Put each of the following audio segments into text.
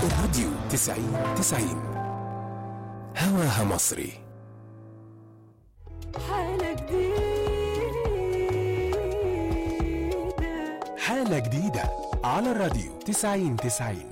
الراديو تسعين تسعين هواها مصري حالة جديدة حالة جديدة على الراديو تسعين تسعين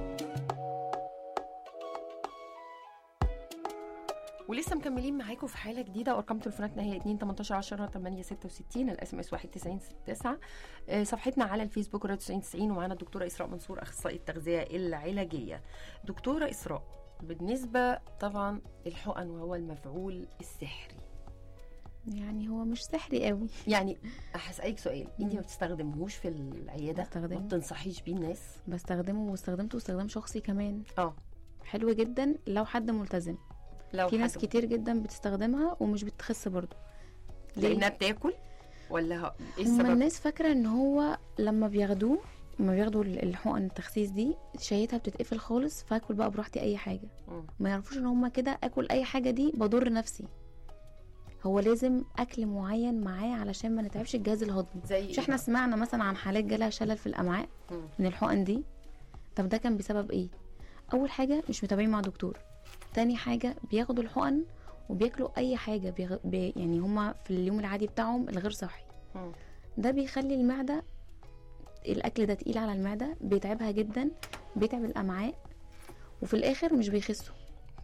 ولسه مكملين معاكم في حاله جديده وارقام تليفوناتنا هي 2 18 10 8 66 الاس ام اس 1969 آه، صفحتنا على الفيسبوك راديو 90 ومعانا الدكتوره اسراء منصور اخصائيه التغذيه العلاجيه دكتوره اسراء بالنسبه طبعا الحقن وهو المفعول السحري يعني هو مش سحري قوي يعني هسالك سؤال انت ما بتستخدمهوش في العياده بستخدمه. ما بتنصحيش بيه الناس بستخدمه واستخدمته استخدام شخصي كمان اه حلو حلو جدا لو حد ملتزم لو في ناس حد- كتير جدا بتستخدمها ومش بتخس برضو لانها بتاكل ولا ه- ايه هما السبب الناس فاكره ان هو لما بياخدوه لما بياخدوا ال- الحقن التخسيس دي شهيتها بتتقفل خالص فاكل بقى براحتي اي حاجه مم. ما يعرفوش ان هما كده اكل اي حاجه دي بضر نفسي هو لازم اكل معين معاه علشان ما نتعبش الجهاز الهضمي زي مش إيه احنا بقى؟ سمعنا مثلا عن حالات جالها شلل في الامعاء مم. من الحقن دي طب ده كان بسبب ايه اول حاجه مش متابعين مع دكتور تاني حاجه بياخدوا الحقن وبياكلوا اي حاجه بيغ... بي... يعني هما في اليوم العادي بتاعهم الغير صحي مم. ده بيخلي المعده الاكل ده تقيل على المعده بيتعبها جدا بيتعب الامعاء وفي الاخر مش بيخسوا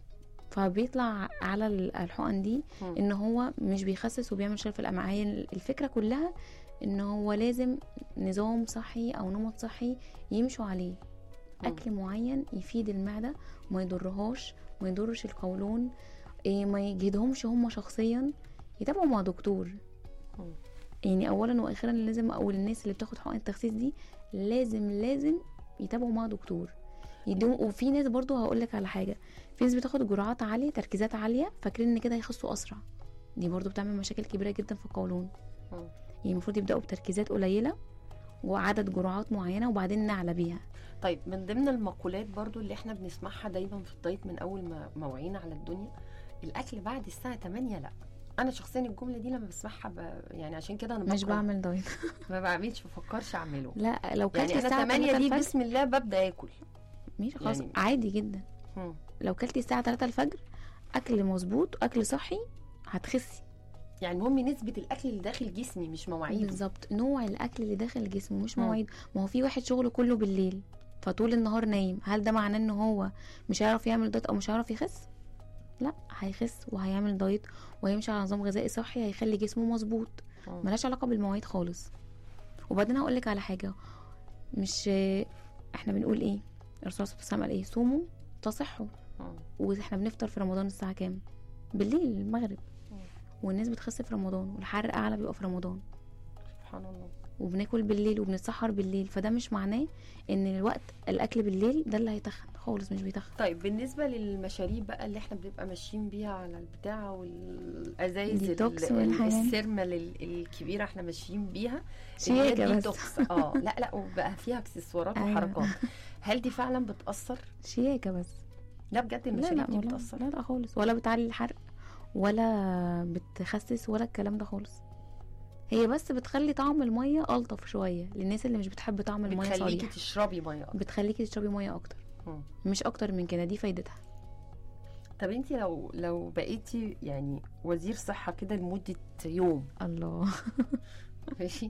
فبيطلع على ال- الحقن دي مم. ان هو مش بيخسس وبيعمل شلل في الامعاء هي الفكره كلها ان هو لازم نظام صحي او نمط صحي يمشوا عليه مم. اكل معين يفيد المعده وما يضرهاش ما يضرش القولون إيه ما يجهدهمش هم شخصيا يتابعوا مع دكتور مم. يعني اولا واخيرا لازم اقول الناس اللي بتاخد حقن التخسيس دي لازم لازم يتابعوا مع دكتور يدوم وفي ناس برضو هقول لك على حاجه في ناس بتاخد جرعات عاليه تركيزات عاليه فاكرين ان كده هيخسوا اسرع دي برضو بتعمل مشاكل كبيره جدا في القولون مم. يعني المفروض يبداوا بتركيزات قليله وعدد جرعات معينه وبعدين نعلى بيها طيب من ضمن المقولات برضو اللي احنا بنسمعها دايما في الدايت من اول ما ما وعينا على الدنيا الاكل بعد الساعه 8 لا انا شخصيا الجمله دي لما بسمعها ب... يعني عشان كده انا مش بكره. بعمل دايت ما بعملش ما بفكرش اعمله لا لو كلت يعني انا الساعه 8 3 دي الفجر بسم الله ببدا اكل ماشي خلاص يعني- عادي جدا مم. لو كلتي الساعه 3 الفجر اكل مظبوط اكل صحي هتخسي يعني المهم نسبه الاكل اللي داخل جسمي مش مواعيده بالظبط نوع الاكل اللي داخل جسمه مش مم. مواعيد ما هو في واحد شغله كله بالليل فطول النهار نايم هل ده معناه ان هو مش هيعرف يعمل دايت او مش هيعرف يخس لا هيخس وهيعمل دايت وهيمشي على نظام غذائي صحي هيخلي جسمه مظبوط مم. ملهاش علاقه بالمواعيد خالص وبعدين هقول لك على حاجه مش احنا بنقول ايه الرسول صلى الله عليه وسلم قال ايه صوموا تصحوا مم. واحنا بنفطر في رمضان الساعه كام بالليل المغرب مم. والناس بتخس في رمضان والحرق اعلى بيبقى في رمضان سبحان الله وبناكل بالليل وبنتسحر بالليل فده مش معناه ان الوقت الاكل بالليل ده اللي هيتخن خالص مش بيتخن طيب بالنسبه للمشاريب بقى اللي احنا بنبقى ماشيين بيها على البتاع والازايز ديتوكس ال- والحاجات. السيرما ال- الكبيره احنا ماشيين بيها شياكة اللي هي بس. ديتوكس اه لا لا وبقى فيها اكسسوارات أيوة. وحركات هل دي فعلا بتاثر شياكه بس لا بجد لا المشاريب لا دي والله بتاثر لا لا خالص ولا بتعلي الحرق ولا بتخسس ولا الكلام ده خالص هي بس بتخلي طعم الميه الطف شويه للناس اللي مش بتحب طعم الميه بتخليكي صريح تشربي ميه أكتر. بتخليكي تشربي ميه اكتر مم. مش اكتر من كده دي فايدتها طب انت لو لو بقيتي يعني وزير صحه كده لمده يوم الله ماشي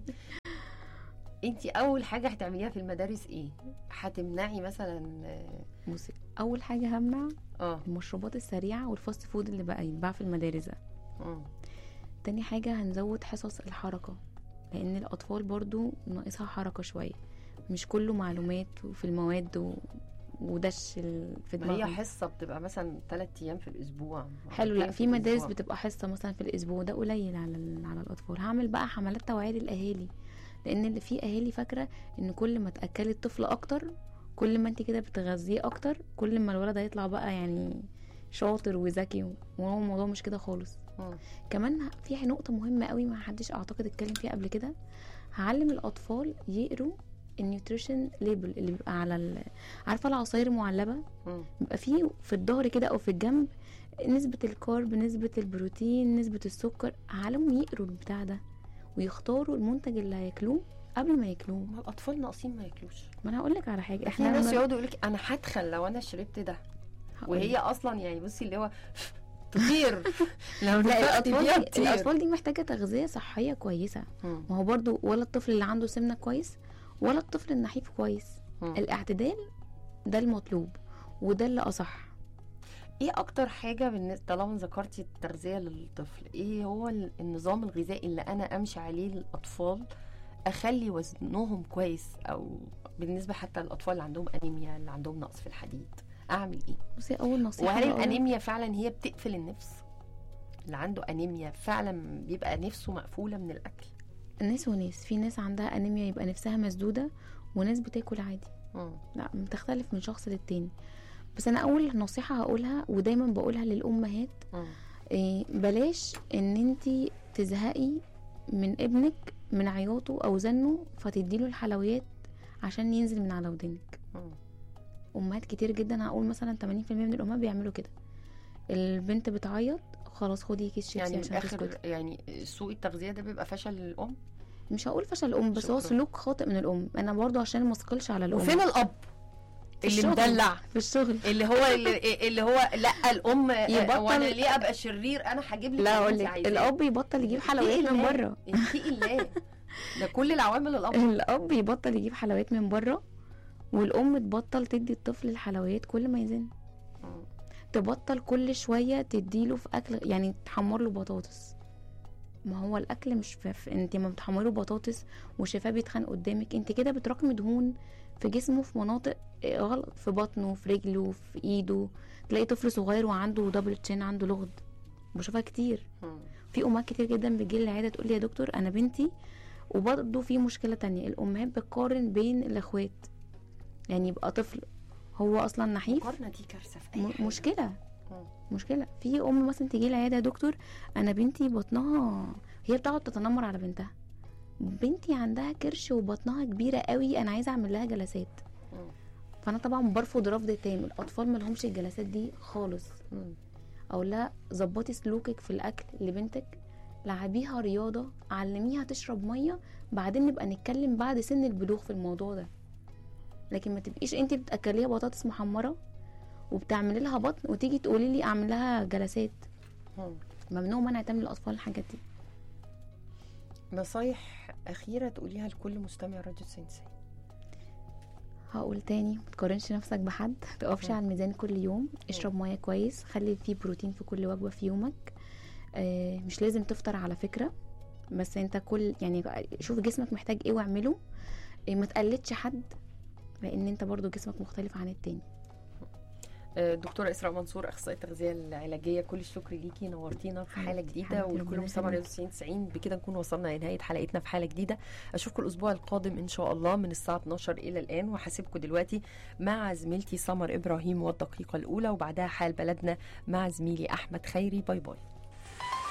انت اول حاجه هتعمليها في المدارس ايه هتمنعي مثلا آه، بصي اول حاجه همنع اه المشروبات السريعه والفاست فود اللي بقى يتباع في المدارس ده مم. تاني حاجة هنزود حصص الحركة لأن الأطفال برضو ناقصها حركة شوية مش كله معلومات وفي المواد و... ودش ال- في ما هي دماغهم حصه بتبقى مثلا ثلاث ايام في الاسبوع حلو مرتين لا في مدارس الأسبوع. بتبقى حصة مثلا في الأسبوع ده قليل على ال- على الأطفال هعمل بقى حملات توعية للأهالي لأن اللي في أهالي فاكرة إن كل ما تأكلي الطفل أكتر كل ما انت كده بتغذيه أكتر كل ما الولد هيطلع بقى يعني شاطر وذكي وهو الموضوع مش كده خالص مم. كمان في نقطة مهمة قوي ما حدش اعتقد اتكلم فيها قبل كده هعلم الاطفال يقروا النيوتريشن ليبل اللي بيبقى على ال... عارفة العصاير المعلبة مم. بيبقى فيه في الظهر كده او في الجنب نسبة الكارب نسبة البروتين نسبة السكر هعلمهم يقروا البتاع ده ويختاروا المنتج اللي هياكلوه قبل ما ياكلوه ما الاطفال ناقصين ما ياكلوش ما انا هقول لك على حاجه في احنا ناس لما- يقعدوا يقول لك انا هتخن لو انا شربت ده هقول وهي لك. اصلا يعني بصي اللي هو تطير لو لا نفخت الاطفال بيها دي تطير. الاطفال دي محتاجه تغذيه صحيه كويسه مم. ما هو برضو ولا الطفل اللي عنده سمنه كويس ولا الطفل النحيف كويس مم. الاعتدال ده المطلوب وده اللي اصح ايه اكتر حاجه بالنسبه طالما ذكرتي التغذيه للطفل ايه هو ال- النظام الغذائي اللي انا امشي عليه للاطفال اخلي وزنهم كويس او بالنسبه حتى للاطفال اللي عندهم انيميا اللي عندهم نقص في الحديد اعمل ايه بصي اول نصيحه وهل بقولها- الانيميا فعلا هي بتقفل النفس اللي عنده انيميا فعلا بيبقى نفسه مقفوله من الاكل ناس وناس في ناس عندها انيميا يبقى نفسها مسدوده وناس بتاكل عادي مم. لا بتختلف من شخص للتاني بس انا اول نصيحه هقولها ودايما بقولها للامهات مم. إيه بلاش ان انت تزهقي من ابنك من عياطه او زنه فتديله الحلويات عشان ينزل من على ودنك مم. امهات كتير جدا هقول مثلا 80% من الامهات بيعملوا كده البنت بتعيط خلاص خدي كيس شيبسي يعني من عشان تسكتي الاخر يعني سوء التغذيه ده بيبقى فشل للام مش هقول فشل الام بس هو شكراً. سلوك خاطئ من الام انا برضو عشان ما اثقلش على الام وفين الاب في اللي الشغل. مدلع في الشغل اللي هو اللي, اللي هو لا الام يبطل- وانا ليه ابقى شرير انا هجيب لك لا اللي اقول انت لك عايزاه. الاب يبطل يجيب حلويات اتقي من الله. بره اتقي الله ده كل العوامل الاب الاب يبطل يجيب حلويات من بره والام تبطل تدي الطفل الحلويات كل ما يزن تبطل كل شويه تديله في اكل يعني تحمر له بطاطس ما هو الاكل مش في في- انت ما بتحمري بطاطس وشايفاه بيتخن قدامك انت كده بتراكمي دهون في جسمه في مناطق آه، غلط في بطنه في رجله في ايده تلاقي طفل صغير وعنده دبل تشين عنده لغد بشوفها كتير مم. في امهات كتير جدا بتجي لي العياده تقول لي يا دكتور انا بنتي وبرضه في مشكله تانية الامهات بتقارن بين الاخوات يعني يبقى طفل هو اصلا نحيف المقارنه دي كارثه في اي م- حاجة. مشكله مم. مشكله في ام مثلا تيجي لي العياده يا دكتور انا بنتي بطنها هي بتقعد تتنمر على بنتها بنتي عندها كرش وبطنها كبيره قوي انا عايزه اعمل لها جلسات مم. فانا طبعا برفض رفض تام الاطفال ما لهمش الجلسات دي خالص مم. او لا ظبطي سلوكك في الاكل لبنتك لعبيها رياضه علميها تشرب ميه بعدين نبقى نتكلم بعد سن البلوغ في الموضوع ده لكن ما تبقيش انت بتاكليها بطاطس محمره وبتعملي لها بطن وتيجي تقولي لي اعمل لها جلسات مم. ممنوع منع تعمل الاطفال الحاجات دي نصايح اخيره تقوليها لكل مستمع راديو سينسي هقول تاني ما تقارنش نفسك بحد تقفش مم. على الميزان كل يوم اشرب ميه كويس خلي فيه بروتين في كل وجبه في يومك آه، مش لازم تفطر على فكره بس انت كل يعني شوف جسمك محتاج ايه واعمله آه، ما تقلدش حد لان انت برضو جسمك مختلف عن التاني آه، دكتوره اسراء منصور اخصائيه التغذيه العلاجيه كل الشكر ليكي نورتينا في حاله حبيبتي، جديده حبيبتي، ولكل ربنا مستمع يخليك. راديو 90 بكده نكون وصلنا لنهايه حلقتنا في حاله جديده اشوفكم الاسبوع القادم ان شاء الله من الساعه 12 الى الان وهسيبكم دلوقتي مع زميلتي سمر ابراهيم والدقيقه الاولى وبعدها حال بلدنا مع زميلي احمد خيري باي باي